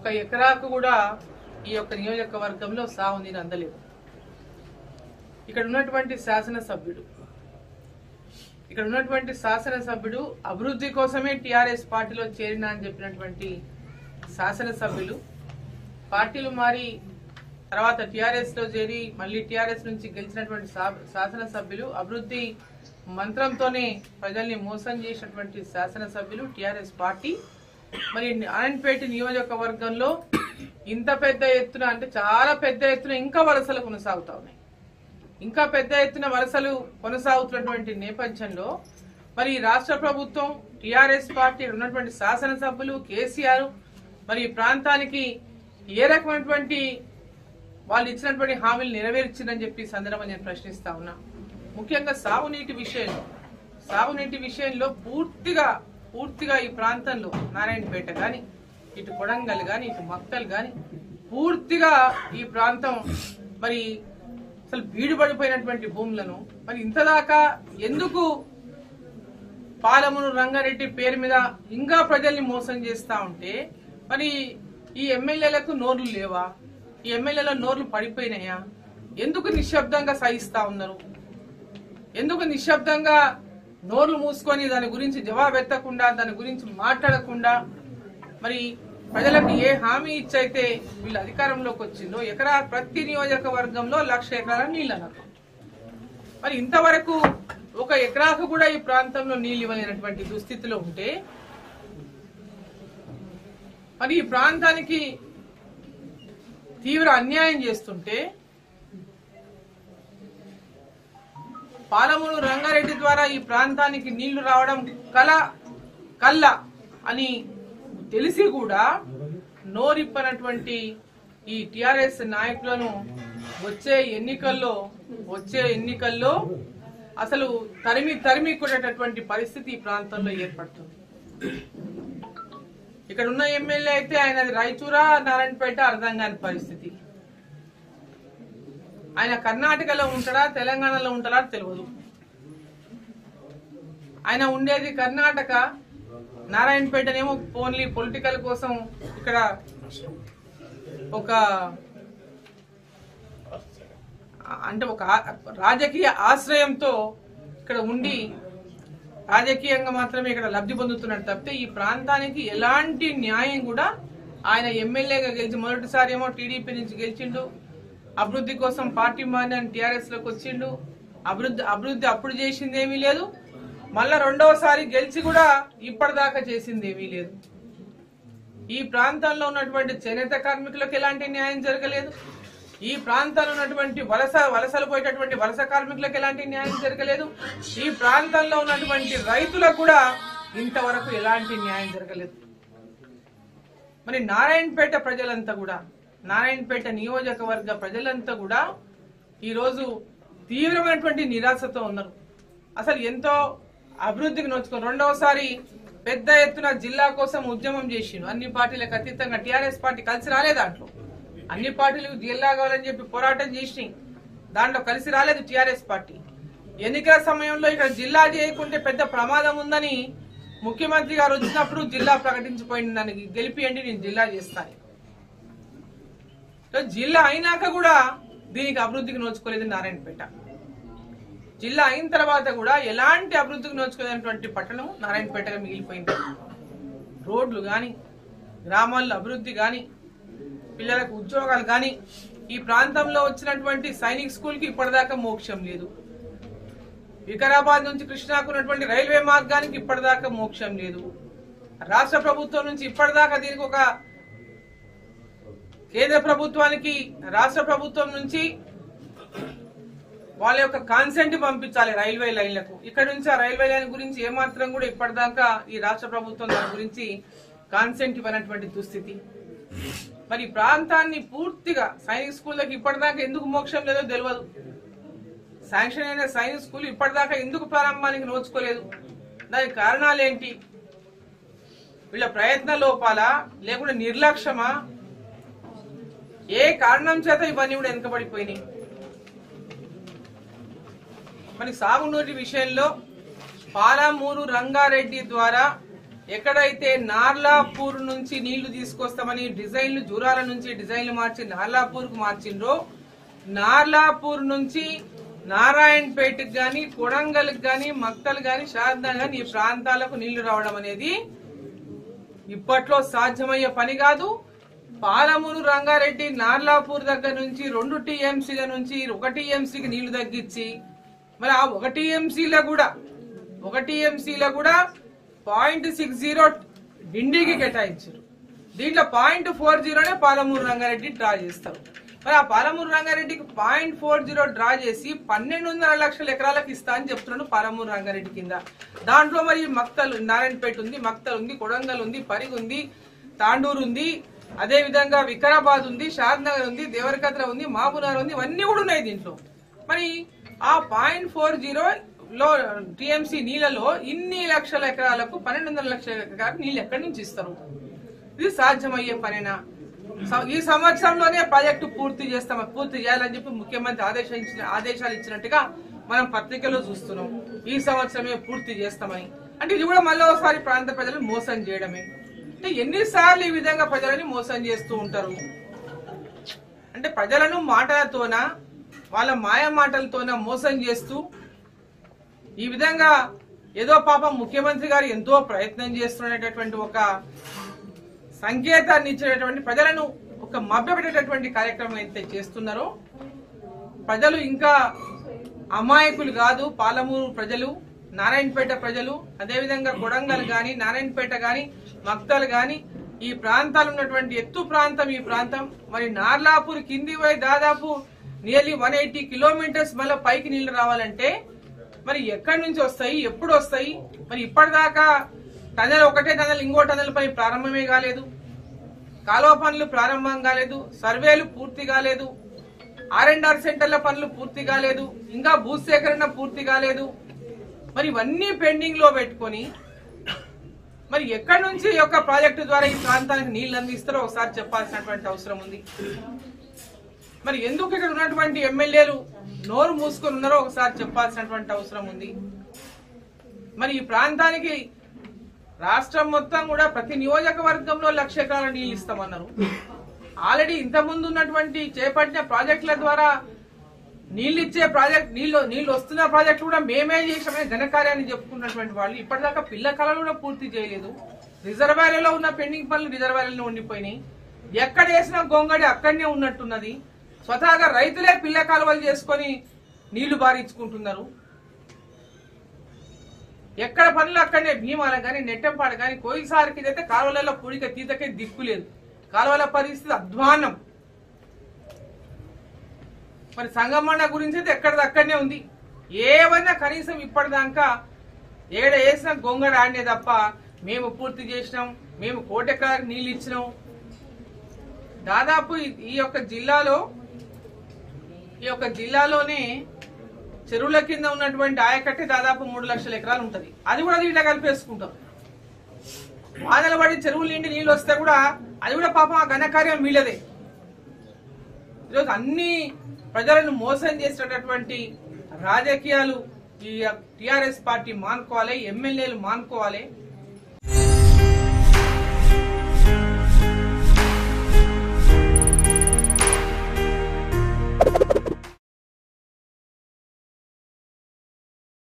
ఎకరాకు కూడా ఈ యొక్క నియోజకవర్గంలో సాగునీరు అందలేదు ఇక్కడ ఉన్నటువంటి శాసనసభ్యుడు ఇక్కడ ఉన్నటువంటి శాసనసభ్యుడు అభివృద్ధి కోసమే టిఆర్ఎస్ పార్టీలో చేరిన అని చెప్పినటువంటి శాసనసభ్యులు పార్టీలు మారి తర్వాత టిఆర్ఎస్ లో చేరి మళ్ళీ టిఆర్ఎస్ నుంచి గెలిచినటువంటి శా- శాసనసభ్యులు అభివృద్ధి మంత్రంతోనే ప్రజల్ని మోసం చేసినటువంటి శాసనసభ్యులు టిఆర్ఎస్ పార్టీ మరి నారాయణపేట నియోజకవర్గంలో ఇంత పెద్ద ఎత్తున అంటే చాలా పెద్ద ఎత్తున ఇంకా వలసలు కొనసాగుతా ఉన్నాయి ఇంకా పెద్ద ఎత్తున వలసలు కొనసాగుతున్నటువంటి నేపథ్యంలో మరి ఈ రాష్ట్ర ప్రభుత్వం టిఆర్ఎస్ పార్టీ ఉన్నటువంటి శాసనసభ్యులు కేసీఆర్ మరి ఈ ప్రాంతానికి ఏ రకమైనటువంటి వాళ్ళు ఇచ్చినటువంటి హామీలు నెరవేర్చిందని చెప్పి ఈ సందర్భంగా నేను ప్రశ్నిస్తా ఉన్నా ముఖ్యంగా సాగునీటి విషయంలో సాగునీటి విషయంలో పూర్తిగా పూర్తిగా ఈ ప్రాంతంలో నారాయణపేట గాని ఇటు కొడంగల్ గాని ఇటు మక్తల్ గాని పూర్తిగా ఈ ప్రాంతం మరి అసలు బీడుపడిపోయినటువంటి భూములను మరి ఇంతదాకా ఎందుకు పాలమును రంగారెడ్డి పేరు మీద ఇంకా ప్రజల్ని మోసం చేస్తా ఉంటే మరి ఈ ఎమ్మెల్యేలకు నోర్లు లేవా ఈ ఎమ్మెల్యేల నోర్లు పడిపోయినాయా ఎందుకు నిశ్శబ్దంగా సహిస్తా ఉన్నారు ఎందుకు నిశ్శబ్దంగా నోర్లు మూసుకొని దాని గురించి జవాబు ఎత్తకుండా దాని గురించి మాట్లాడకుండా మరి ప్రజలకు ఏ హామీ ఇచ్చైతే వీళ్ళు అధికారంలోకి వచ్చిందో ఎకరా ప్రతి నియోజకవర్గంలో లక్ష ఎకరాల నీళ్ళు అన్నారు మరి ఇంతవరకు ఒక ఎకరాకు కూడా ఈ ప్రాంతంలో నీళ్ళు ఇవ్వలేనటువంటి దుస్థితిలో ఉంటే మరి ఈ ప్రాంతానికి తీవ్ర అన్యాయం చేస్తుంటే పాలమూరు రంగారెడ్డి ద్వారా ఈ ప్రాంతానికి నీళ్లు రావడం కల కల్ల అని తెలిసి కూడా నోరిప్పనటువంటి ఈ టిఆర్ఎస్ నాయకులను వచ్చే ఎన్నికల్లో వచ్చే ఎన్నికల్లో అసలు తరిమి తరిమి కొట్టేటటువంటి పరిస్థితి ఈ ప్రాంతంలో ఏర్పడుతుంది ఇక్కడ ఉన్న ఎమ్మెల్యే అయితే ఆయనది రాయచూరా నారాయణపేట అర్థం కాని పరిస్థితి ఆయన కర్ణాటకలో ఉంటాడా తెలంగాణలో ఉంటాడా తెలియదు ఆయన ఉండేది కర్ణాటక నారాయణపేటనేమో ఓన్లీ పొలిటికల్ కోసం ఇక్కడ ఒక అంటే ఒక ఆ- రాజకీయ ఆశ్రయంతో ఇక్కడ ఉండి రాజకీయంగా మాత్రమే ఇక్కడ లబ్ధి పొందుతున్నట్టు తప్పితే ఈ ప్రాంతానికి ఎలాంటి న్యాయం కూడా ఆయన ఎమ్మెల్యేగా గెలిచి మొదటిసారి ఏమో టీడీపీ నుంచి గెలిచిండు అభివృద్ధి కోసం పార్టీ మారిన టీఆర్ఎస్ లోకి వచ్చిండు అభివృద్ధి అభివృద్ధి అప్పుడు చేసింది ఏమీ లేదు మళ్ళా రెండవసారి గెలిచి కూడా ఇప్పటిదాకా చేసింది ఏమీ లేదు ఈ ప్రాంతంలో ఉన్నటువంటి చేనేత కార్మికులకు ఎలాంటి న్యాయం జరగలేదు ఈ ప్రాంతంలో ఉన్నటువంటి వలస వలసలు పోయేటటువంటి వలస కార్మికులకు ఎలాంటి న్యాయం జరగలేదు ఈ ప్రాంతంలో ఉన్నటువంటి రైతులకు కూడా ఇంతవరకు ఎలాంటి న్యాయం జరగలేదు మరి నారాయణపేట ప్రజలంతా కూడా నారాయణపేట నియోజకవర్గ ప్రజలంతా కూడా ఈరోజు తీవ్రమైనటువంటి నిరాశతో ఉన్నారు అసలు ఎంతో అభివృద్ధికి నోచుకొని రెండవసారి పెద్ద ఎత్తున జిల్లా కోసం ఉద్యమం చేసిండు అన్ని పార్టీలకు అతీతంగా టీఆర్ఎస్ పార్టీ కలిసి రాలేదు దాంట్లో అన్ని పార్టీలకు జిల్లా కావాలని చెప్పి పోరాటం చేసి దాంట్లో కలిసి రాలేదు టీఆర్ఎస్ పార్టీ ఎన్నికల సమయంలో ఇక్కడ జిల్లా చేయకుంటే పెద్ద ప్రమాదం ఉందని ముఖ్యమంత్రి గారు వచ్చినప్పుడు జిల్లా ప్రకటించిపోయింది దానికి గెలిపియండి నేను జిల్లా చేస్తాను సో జిల్లా అయినాక కూడా దీనికి అభివృద్ధికి నోచుకోలేదు నారాయణపేట జిల్లా అయిన తర్వాత కూడా ఎలాంటి అభివృద్ధికి నోచుకోలేనటువంటి పట్టణం నారాయణపేటగా మిగిలిపోయింది రోడ్లు కానీ గ్రామాల్లో అభివృద్ధి కానీ పిల్లలకు ఉద్యోగాలు కానీ ఈ ప్రాంతంలో వచ్చినటువంటి సైనిక్ స్కూల్ కి ఇప్పటిదాకా మోక్షం లేదు వికారాబాద్ నుంచి కృష్ణాకు ఉన్నటువంటి రైల్వే మార్గానికి ఇప్పటిదాకా మోక్షం లేదు రాష్ట్ర ప్రభుత్వం నుంచి ఇప్పటిదాకా దీనికి ఒక కేంద్ర ప్రభుత్వానికి రాష్ట్ర ప్రభుత్వం నుంచి వాళ్ళ యొక్క కాన్సెంట్ పంపించాలి రైల్వే లైన్లకు ఇక్కడ నుంచి ఆ రైల్వే లైన్ గురించి ఏమాత్రం కూడా ఇప్పటిదాకా ఈ రాష్ట్ర ప్రభుత్వం దాని గురించి కాన్సెంట్ ఇవ్వనటువంటి దుస్థితి మరి ఈ ప్రాంతాన్ని పూర్తిగా సైనిక్ స్కూళ్ళకి ఇప్పటిదాకా ఎందుకు మోక్షం లేదో తెలియదు శాంక్షన్ అయిన సైనిక్ స్కూల్ ఇప్పటిదాకా ఎందుకు ప్రారంభానికి నోచుకోలేదు దానికి కారణాలు ఏంటి వీళ్ళ ప్రయత్న లోపాలా లేకుంటే నిర్లక్ష్యమా ఏ కారణం చేత ఇవన్నీ కూడా వెనుకబడిపోయినాయి మరి సాగునీటి విషయంలో పాలమూరు రంగారెడ్డి ద్వారా ఎక్కడైతే నార్లాపూర్ నుంచి నీళ్లు తీసుకొస్తామని డిజైన్లు జూరాల నుంచి డిజైన్లు మార్చి నార్లాపూర్ కు మార్చిండ్రో నార్లాపూర్ నుంచి నారాయణపేటకి గాని కొడంగల్కి గాని మక్తల్ గాని శారదా గాని ఈ ప్రాంతాలకు నీళ్లు రావడం అనేది ఇప్పట్లో సాధ్యమయ్యే పని కాదు పాలమూరు రంగారెడ్డి నార్లాపూర్ దగ్గర నుంచి రెండు టీఎంసీల నుంచి ఒక టీఎంసీకి నీళ్లు తగ్గించి మరి ఆ ఒక టీఎంసీలో కూడా ఒక టీఎంసీలో కూడా పాయింట్ సిక్స్ జీరో డిండికి కేటాయించారు దీంట్లో పాయింట్ ఫోర్ జీరోనే పాలమూరు రంగారెడ్డి డ్రా చేస్తారు మరి ఆ పాలమూరు రంగారెడ్డికి పాయింట్ ఫోర్ జీరో డ్రా చేసి పన్నెండు వందల లక్షల ఎకరాలకు ఇస్తా అని చెప్తున్నాడు పాలమూరు రంగారెడ్డి కింద దాంట్లో మరి మక్తల్ నారాయణపేట ఉంది మక్తల్ ఉంది కొడంగల్ ఉంది పరిగి ఉంది తాండూరు ఉంది అదే విధంగా వికారాబాద్ ఉంది షాద్నగర్ ఉంది దేవరకద్ర ఉంది మహబూబ్నగర్ ఉంది ఇవన్నీ కూడా ఉన్నాయి దీంట్లో మరి ఆ పాయింట్ ఫోర్ జీరో లో టిఎంసీ నీళ్ళలో ఇన్ని లక్షల ఎకరాలకు పన్నెండు వందల లక్షల ఎకరాలకు నీళ్ళు ఎక్కడి నుంచి ఇస్తారు ఇది సాధ్యమయ్యే పనేనా స- ఈ సంవత్సరంలోనే ప్రాజెక్టు పూర్తి చేస్తాం పూర్తి చేయాలని చెప్పి ముఖ్యమంత్రి ఆదేశించిన ఆదేశాలు ఇచ్చినట్టుగా మనం పత్రికలో చూస్తున్నాం ఈ సంవత్సరమే పూర్తి చేస్తామని అంటే ఇది కూడా మళ్ళీ ఒకసారి ప్రాంత ప్రజలను మోసం చేయడమే అంటే ఎన్నిసార్లు ఈ విధంగా ప్రజలని మోసం చేస్తూ ఉంటారు అంటే ప్రజలను మాటలతోన వాళ్ళ మాయ మాటలతోన మోసం చేస్తూ ఈ విధంగా ఏదో పాపం ముఖ్యమంత్రి గారు ఎంతో ప్రయత్నం చేస్తున్నటువంటి ఒక సంకేతాన్ని ఇచ్చేటటువంటి ప్రజలను ఒక మభ్యపెట్టేటటువంటి కార్యక్రమం అయితే చేస్తున్నారో ప్రజలు ఇంకా అమాయకులు కాదు పాలమూరు ప్రజలు నారాయణపేట ప్రజలు అదేవిధంగా కొడంగల్ గాని నారాయణపేట గాని మక్తల్ గాని ఈ ప్రాంతాలు ఉన్నటువంటి ఎత్తు ప్రాంతం ఈ ప్రాంతం మరి నార్లాపూర్ కింది పోయి దాదాపు నియర్లీ వన్ ఎయిటీ కిలోమీటర్స్ మళ్ళీ పైకి నీళ్లు రావాలంటే మరి ఎక్కడి నుంచి వస్తాయి ఎప్పుడు వస్తాయి మరి ఇప్పటిదాకా టనల్ ఒకటే టనల్ ఇంకో టనల్ పని ప్రారంభమే కాలేదు కాలువ పనులు ప్రారంభం కాలేదు సర్వేలు పూర్తి కాలేదు ఆర్ అండ్ ఆర్ సెంటర్ల పనులు పూర్తి కాలేదు ఇంకా భూసేకరణ పూర్తి కాలేదు మరి ఇవన్నీ పెండింగ్ లో పెట్టుకొని మరి ఎక్కడి నుంచి ఈ యొక్క ప్రాజెక్టు ద్వారా ఈ ప్రాంతానికి నీళ్లు అందిస్తారో ఒకసారి చెప్పాల్సినటువంటి అవసరం ఉంది మరి ఎందుకు ఇక్కడ ఉన్నటువంటి ఎమ్మెల్యేలు నోరు మూసుకొని ఉన్నారో ఒకసారి చెప్పాల్సినటువంటి అవసరం ఉంది మరి ఈ ప్రాంతానికి రాష్ట్రం మొత్తం కూడా ప్రతి నియోజకవర్గంలో లక్ష ఎకరాల నీళ్ళు ఇస్తామన్నారు ఆల్రెడీ ఇంత ముందు ఉన్నటువంటి చేపట్టిన ప్రాజెక్టుల ద్వారా నీళ్ళు ఇచ్చే ప్రాజెక్ట్ నీళ్ళు నీళ్ళు వస్తున్న ప్రాజెక్టులు కూడా మేమే చేసామని ఘనకార్యాన్ని చెప్పుకున్నటువంటి వాళ్ళు ఇప్పటిదాకా పిల్ల కళలు కూడా పూర్తి చేయలేదు రిజర్వాయర్లలో ఉన్న పెండింగ్ పనులు రిజర్వాయర్లో ఉండిపోయినాయి ఎక్కడ వేసిన గొంగడి అక్కడనే ఉన్నట్టున్నది స్వతహాగా రైతులే పిల్ల కాలువలు చేసుకొని నీళ్లు బారించుకుంటున్నారు ఎక్కడ పనులు అక్కడనే భీమాల కానీ నెట్టంపాడు కానీ కోయిసారికి అయితే కాలువలలో పూడిక తీతకే దిక్కు లేదు కాలువల పరిస్థితి అధ్వానం మరి సంగమన్న గురించి అయితే ఎక్కడిది అక్కడనే ఉంది ఏమన్నా కనీసం ఇప్పటిదాకా ఏడ వేసిన గొంగడ ఆడినే తప్ప మేము పూర్తి చేసినాం మేము కోటెకరాకు నీళ్ళు ఇచ్చినాం దాదాపు ఈ- ఈ యొక్క జిల్లాలో ఈ యొక్క జిల్లాలోనే చెరువుల కింద ఉన్నటువంటి ఆయకట్టే దాదాపు మూడు లక్షల ఎకరాలు ఉంటది అది కూడా దీంట్లో కలిపేసుకుంటాం వానలు పడి చెరువుల నిండి నీళ్ళు వస్తే కూడా అది కూడా పాపం ఆ ఘనకార్యం వీళ్ళదే ఈరోజు అన్ని ప్రజలను మోసం చేసేటటువంటి రాజకీయాలు ఈ టిఆర్ఎస్ పార్టీ మానుకోవాలి ఎమ్మెల్యేలు మానుకోవాలి